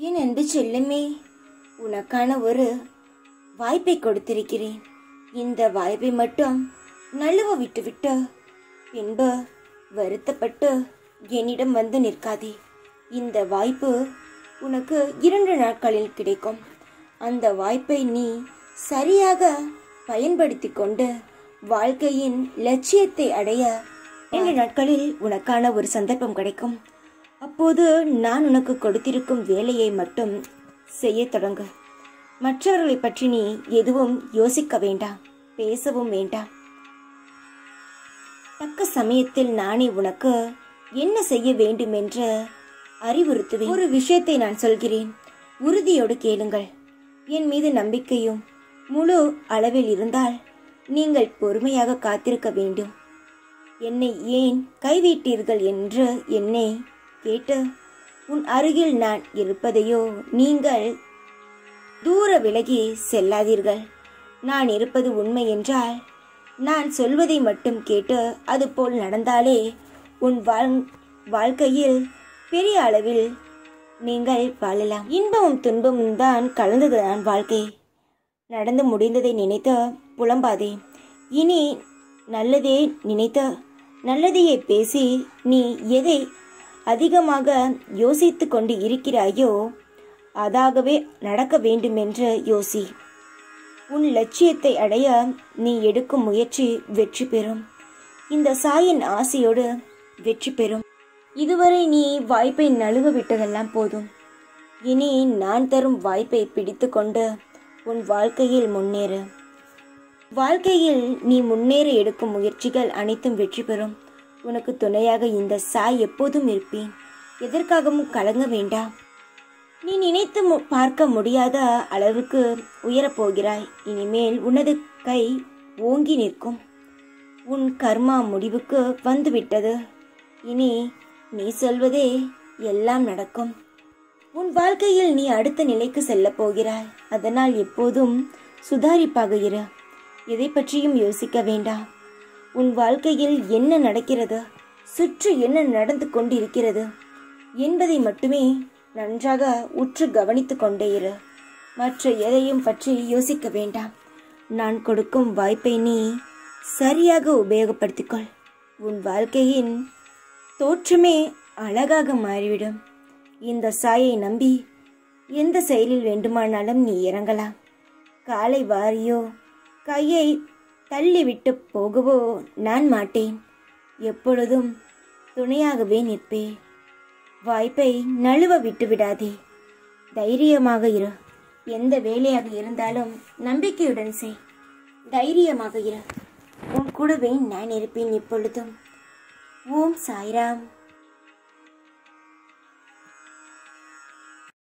என் அன்பு செல்லமே உனக்கான ஒரு வாய்ப்பை கொடுத்திருக்கிறேன் இந்த வாய்ப்பை மட்டும் நழுவ விட்டுவிட்டு பின்பு வருத்தப்பட்டு என்னிடம் வந்து நிற்காதே இந்த வாய்ப்பு உனக்கு இரண்டு நாட்களில் கிடைக்கும் அந்த வாய்ப்பை நீ சரியாக பயன்படுத்தி கொண்டு வாழ்க்கையின் லட்சியத்தை அடைய இரண்டு நாட்களில் உனக்கான ஒரு சந்தர்ப்பம் கிடைக்கும் அப்போது நான் உனக்கு கொடுத்திருக்கும் வேலையை மட்டும் செய்யத் தொடங்கு மற்றவர்களை பற்றி நீ எதுவும் யோசிக்க வேண்டாம் பேசவும் வேண்டாம் தக்க சமயத்தில் நானே உனக்கு என்ன செய்ய வேண்டும் என்று அறிவுறுத்துவேன் ஒரு விஷயத்தை நான் சொல்கிறேன் உறுதியோடு கேளுங்கள் என் மீது நம்பிக்கையும் முழு அளவில் இருந்தால் நீங்கள் பொறுமையாக காத்திருக்க வேண்டும் என்னை ஏன் கைவிட்டீர்கள் என்று என்னை கேட்டு உன் அருகில் நான் இருப்பதையோ நீங்கள் தூர விலகி செல்லாதீர்கள் நான் இருப்பது உண்மை என்றால் நான் சொல்வதை மட்டும் கேட்டு அதுபோல் நடந்தாலே உன் வாழ் வாழ்க்கையில் பெரிய அளவில் நீங்கள் வாழலாம் இன்பமும் துன்பமும் தான் கலந்ததுதான் வாழ்க்கை நடந்து முடிந்ததை நினைத்து புலம்பாதே இனி நல்லதே நினைத்து நல்லதையே பேசி நீ எதை அதிகமாக யோசித்து கொண்டு இருக்கிறாயோ அதாகவே நடக்க வேண்டுமென்று யோசி உன் லட்சியத்தை அடைய நீ எடுக்கும் முயற்சி வெற்றி பெறும் இந்த சாயின் ஆசையோடு வெற்றி பெறும் இதுவரை நீ வாய்ப்பை நழுவ விட்டதெல்லாம் போதும் இனி நான் தரும் வாய்ப்பை பிடித்து கொண்டு உன் வாழ்க்கையில் முன்னேறு வாழ்க்கையில் நீ முன்னேற எடுக்கும் முயற்சிகள் அனைத்தும் வெற்றி பெறும் உனக்கு துணையாக இந்த சாய் எப்போதும் இருப்பேன் எதற்காகவும் கலங்க வேண்டாம் நீ நினைத்து மு- பார்க்க முடியாத அளவுக்கு உயரப் போகிறாய் இனிமேல் உனது கை ஓங்கி நிற்கும் உன் கர்மா முடிவுக்கு வந்துவிட்டது இனி நீ சொல்வதே எல்லாம் நடக்கும் உன் வாழ்க்கையில் நீ அடுத்த நிலைக்கு செல்லப் போகிறாய் அதனால் எப்போதும் சுதாரிப்பாக இரு எதை பற்றியும் யோசிக்க வேண்டாம் உன் வாழ்க்கையில் என்ன நடக்கிறது சுற்றி என்ன நடந்து கொண்டிருக்கிறது என்பதை மட்டுமே நன்றாக உற்று கவனித்துக் கொண்டே இரு மற்ற எதையும் பற்றி யோசிக்க வேண்டாம் நான் கொடுக்கும் வாய்ப்பை நீ சரியாக உபயோகப்படுத்திக்கொள் உன் வாழ்க்கையின் தோற்றமே அழகாக மாறிவிடும் இந்த சாயை நம்பி எந்த செயலில் வேண்டுமானாலும் நீ இறங்கலாம் காலை வாரியோ கையை தள்ளிவிட்டு போகவோ நான் மாட்டேன் எப்பொழுதும் துணையாகவே நிற்பேன் வாய்ப்பை நழுவ விட்டு விடாதே தைரியமாக இரு எந்த வேலையாக இருந்தாலும் நம்பிக்கையுடன் செய் தைரியமாக இரு உன் கூடவே நான் இருப்பேன் எப்பொழுதும் ஓம் சாய்ராம்